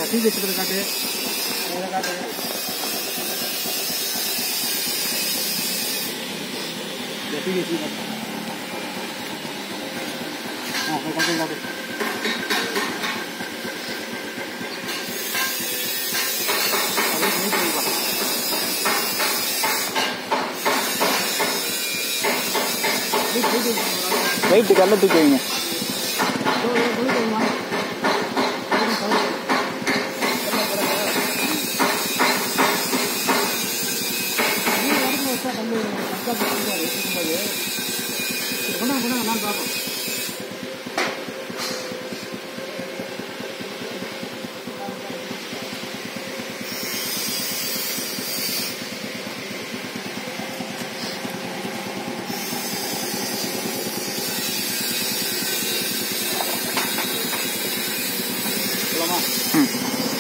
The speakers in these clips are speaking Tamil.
தூக்கி வச்சுக்கிறத காட்டு இதை காட்டு இதை தூக்கி வச்சு காட்டு ஆ அதை காட்டு காட்டு அப்படியே பண்ணிட்டு வைப்பா. அப்படியே போயிட்டு வைப்பா. வெயிட்டு கல்ல தூக்கி வைங்க இதோ, இதோ, போயிட்டு வைம்மா. போயிட்டு தவறு. மூணு இடத்துல வச்சா கல்லு கஷ்டா போட்டுருக்காரு இருக்கும்போது சரி, கொண்டாங்க கொண்டாங்க நான் பார்ப்போம் சொல்லலாமா ம்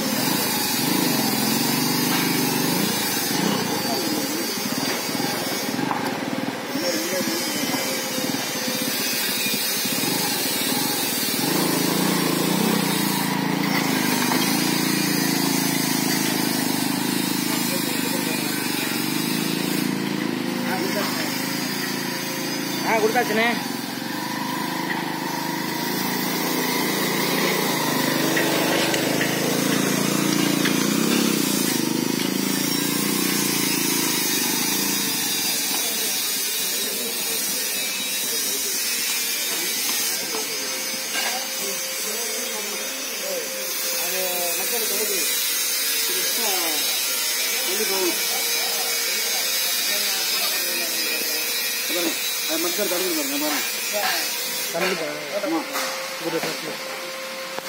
ஆ கொடுத்தாச்சுண்ணே அது மக்களுக்கு கிடைக்குது இது extra கொண்டு போகணும் பாருங்க அது மக்கள் தடுக்கணும் பாருங்க பாருங்க கண்டிப்பாக ஆமாம்